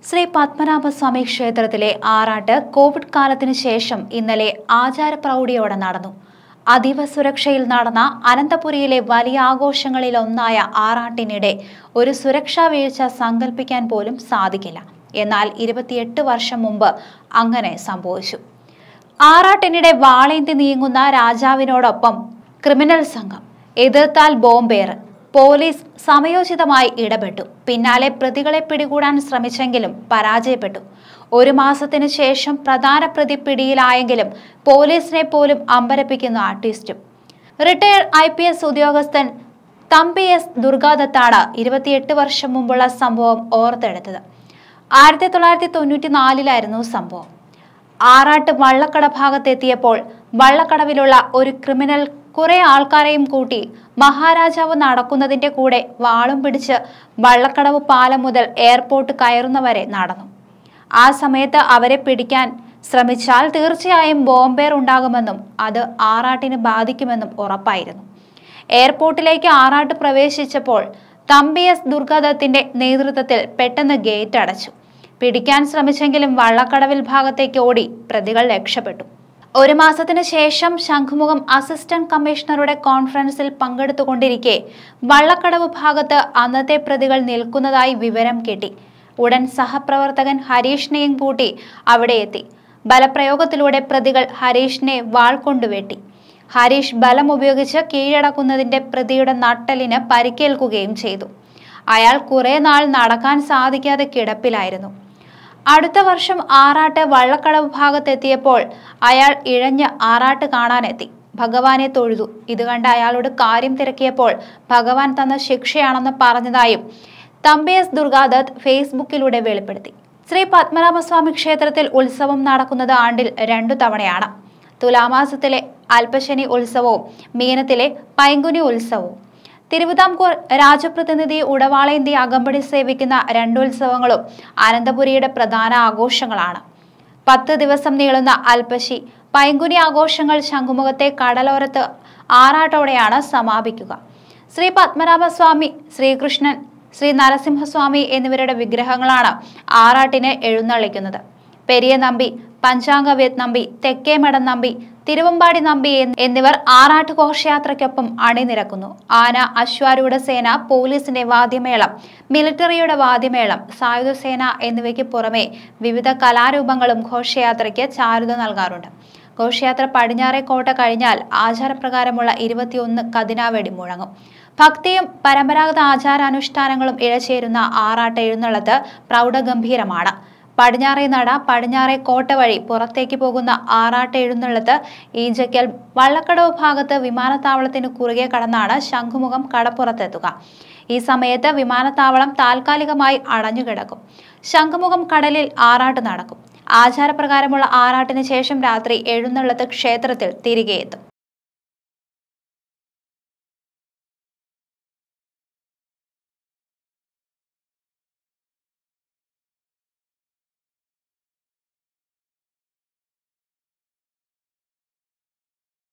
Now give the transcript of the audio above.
ശ്രീ പത്മനാഭസ്വാമി ക്ഷേത്രത്തിലെ ആറാട്ട് കോവിഡ് കാലത്തിന് ശേഷം ഇന്നലെ ആചാരപ്രൗഢിയോടെ നടന്നു അതീവ സുരക്ഷയിൽ നടന്ന അനന്തപുരിയിലെ വലിയ ആഘോഷങ്ങളിൽ ഒന്നായ ആറാട്ടിനിടെ ഒരു സുരക്ഷാ വീഴ്ച സങ്കല്പിക്കാൻ പോലും സാധിക്കില്ല എന്നാൽ ഇരുപത്തിയെട്ട് വർഷം മുമ്പ് അങ്ങനെ സംഭവിച്ചു ആറാട്ടിനിടെ വാളേന്തി നീങ്ങുന്ന രാജാവിനോടൊപ്പം ക്രിമിനൽ സംഘം എതിർത്താൽ ബോംബേറ് പോലീസ് സമയോചിതമായി ഇടപെട്ടു പിന്നാലെ പ്രതികളെ പിടികൂടാൻ ശ്രമിച്ചെങ്കിലും പരാജയപ്പെട്ടു ഒരു മാസത്തിനു ശേഷം പ്രധാന പ്രതി പിടിയിലായെങ്കിലും പോലീസിനെ പോലും അമ്പരപ്പിക്കുന്ന ആർട്ടിസ്റ്റും റിട്ടയർഡ് ഐ പി എസ് ഉദ്യോഗസ്ഥൻ തമ്പി എസ് ദുർഗാദത്താണ് ഇരുപത്തിയെട്ട് വർഷം മുമ്പുള്ള സംഭവം ഓർത്തെടുത്തത് ആയിരത്തി തൊള്ളായിരത്തി തൊണ്ണൂറ്റി നാലിലായിരുന്നു സംഭവം ആറാട്ട് വള്ളക്കട ഭാഗത്തെത്തിയപ്പോൾ വള്ളക്കടവിലുള്ള ഒരു ക്രിമിനൽ കുറെ ആൾക്കാരെയും കൂട്ടി മഹാരാജാവ് നടക്കുന്നതിന്റെ കൂടെ വാളും പിടിച്ച് വള്ളക്കടവ് പാലം മുതൽ എയർപോർട്ട് കയറുന്നവരെ നടന്നു ആ സമയത്ത് അവരെ പിടിക്കാൻ ശ്രമിച്ചാൽ തീർച്ചയായും ബോംബേർ ഉണ്ടാകുമെന്നും അത് ആറാട്ടിന് ബാധിക്കുമെന്നും ഉറപ്പായിരുന്നു എയർപോർട്ടിലേക്ക് ആറാട്ട് പ്രവേശിച്ചപ്പോൾ തമ്പി എസ് ദുർഗാദത്തിന്റെ നേതൃത്വത്തിൽ പെട്ടെന്ന് ഗേറ്റ് അടച്ചു പിടിക്കാൻ ശ്രമിച്ചെങ്കിലും വള്ളക്കടവിൽ ഭാഗത്തേക്ക് ഓടി പ്രതികൾ രക്ഷപ്പെട്ടു ഒരു മാസത്തിന് ശേഷം ശംഖുമുഖം അസിസ്റ്റന്റ് കമ്മീഷണറുടെ കോൺഫറൻസിൽ പങ്കെടുത്തുകൊണ്ടിരിക്കെ വള്ളക്കടവ് ഭാഗത്ത് അന്നത്തെ പ്രതികൾ നിൽക്കുന്നതായി വിവരം കിട്ടി ഉടൻ സഹപ്രവർത്തകൻ ഹരീഷിനെയും കൂട്ടി അവിടെ എത്തി ബലപ്രയോഗത്തിലൂടെ പ്രതികൾ ഹരീഷിനെ വാൾ കൊണ്ടുവെട്ടി ഹരീഷ് ബലം ഉപയോഗിച്ച് കീഴടക്കുന്നതിന്റെ പ്രതിയുടെ നട്ടലിന് പരിക്കേൽക്കുകയും ചെയ്തു അയാൾ കുറെ നാൾ നടക്കാൻ സാധിക്കാതെ കിടപ്പിലായിരുന്നു അടുത്ത വർഷം ആറാട്ട് വള്ളക്കടവ് ഭാഗത്തെത്തിയപ്പോൾ അയാൾ ഇഴഞ്ഞ് ആറാട്ട് കാണാനെത്തി ഭഗവാനെ തൊഴുതു ഇത് കണ്ട് അയാളോട് കാര്യം തിരക്കിയപ്പോൾ ഭഗവാൻ തന്ന ശിക്ഷയാണെന്ന് പറഞ്ഞതായും തമ്പേസ് ദുർഗാദത്ത് ഫേസ്ബുക്കിലൂടെ വെളിപ്പെടുത്തി ശ്രീ പത്മനാഭസ്വാമി ക്ഷേത്രത്തിൽ ഉത്സവം നടക്കുന്നത് ആണ്ടിൽ രണ്ടു തവണയാണ് തുലാമാസത്തിലെ അൽപ്പശനി ഉത്സവവും മീനത്തിലെ പൈങ്കുനി ഉത്സവവും തിരുവിതാംകൂർ രാജപ്രതിനിധി ഉടവാളേന്തി അകമ്പടി സേവിക്കുന്ന രണ്ടുത്സവങ്ങളും അനന്തപുരിയുടെ പ്രധാന ആഘോഷങ്ങളാണ് പത്ത് ദിവസം നീളുന്ന അൽപ്പശി പൈങ്കുനി ആഘോഷങ്ങൾ ശംഖുമുഖത്തെ കടലോരത്ത് ആറാട്ടോടെയാണ് സമാപിക്കുക ശ്രീ പത്മനാഭസ്വാമി ശ്രീകൃഷ്ണൻ ശ്രീ നരസിംഹസ്വാമി എന്നിവരുടെ വിഗ്രഹങ്ങളാണ് ആറാട്ടിന് എഴുന്നള്ളിക്കുന്നത് പെരിയ നമ്പി പഞ്ചാംഗവേദ് നമ്പി തെക്കേമഠം നമ്പി തിരുവമ്പാടി നമ്പി എന്നിവർ ആറാട്ട് ഘോഷയാത്രയ്ക്കൊപ്പം അണിനിരക്കുന്നു ആന അശ്വാരൂഢ സേന പോലീസിന്റെ വാദ്യമേളം മിലിറ്ററിയുടെ വാദ്യമേളം സായുധസേന എന്നിവയ്ക്ക് പുറമെ വിവിധ കലാരൂപങ്ങളും ഘോഷയാത്രയ്ക്ക് ചാരുത നൽകാറുണ്ട് ഘോഷയാത്ര പടിഞ്ഞാറെ കോട്ട കഴിഞ്ഞാൽ ആചാരപ്രകാരമുള്ള ഇരുപത്തിയൊന്ന് കതിനാവെടി മുഴങ്ങും ഭക്തിയും പരമ്പരാഗത ആചാരാനുഷ്ഠാനങ്ങളും ഇഴചേരുന്ന ആറാട്ട് എഴുന്നള്ളത്ത് പ്രൗഢഗംഭീരമാണ് പടിഞ്ഞാറേ നട പടിഞ്ഞാറേ കോട്ട വഴി പുറത്തേക്ക് പോകുന്ന ആറാട്ട് എഴുന്നള്ളത്ത് ഈഞ്ചക്കൽ വള്ളക്കടവ് ഭാഗത്ത് വിമാനത്താവളത്തിന് കുറുകെ കടന്നാണ് ശംഖുമുഖം കടപ്പുറത്തെത്തുക ഈ സമയത്ത് വിമാനത്താവളം താൽക്കാലികമായി അടഞ്ഞുകിടക്കും ശംഖുമുഖം കടലിൽ ആറാട്ട് നടക്കും ആചാരപ്രകാരമുള്ള ആറാട്ടിന് ശേഷം രാത്രി എഴുന്നള്ളത്ത് ക്ഷേത്രത്തിൽ തിരികെ എത്തും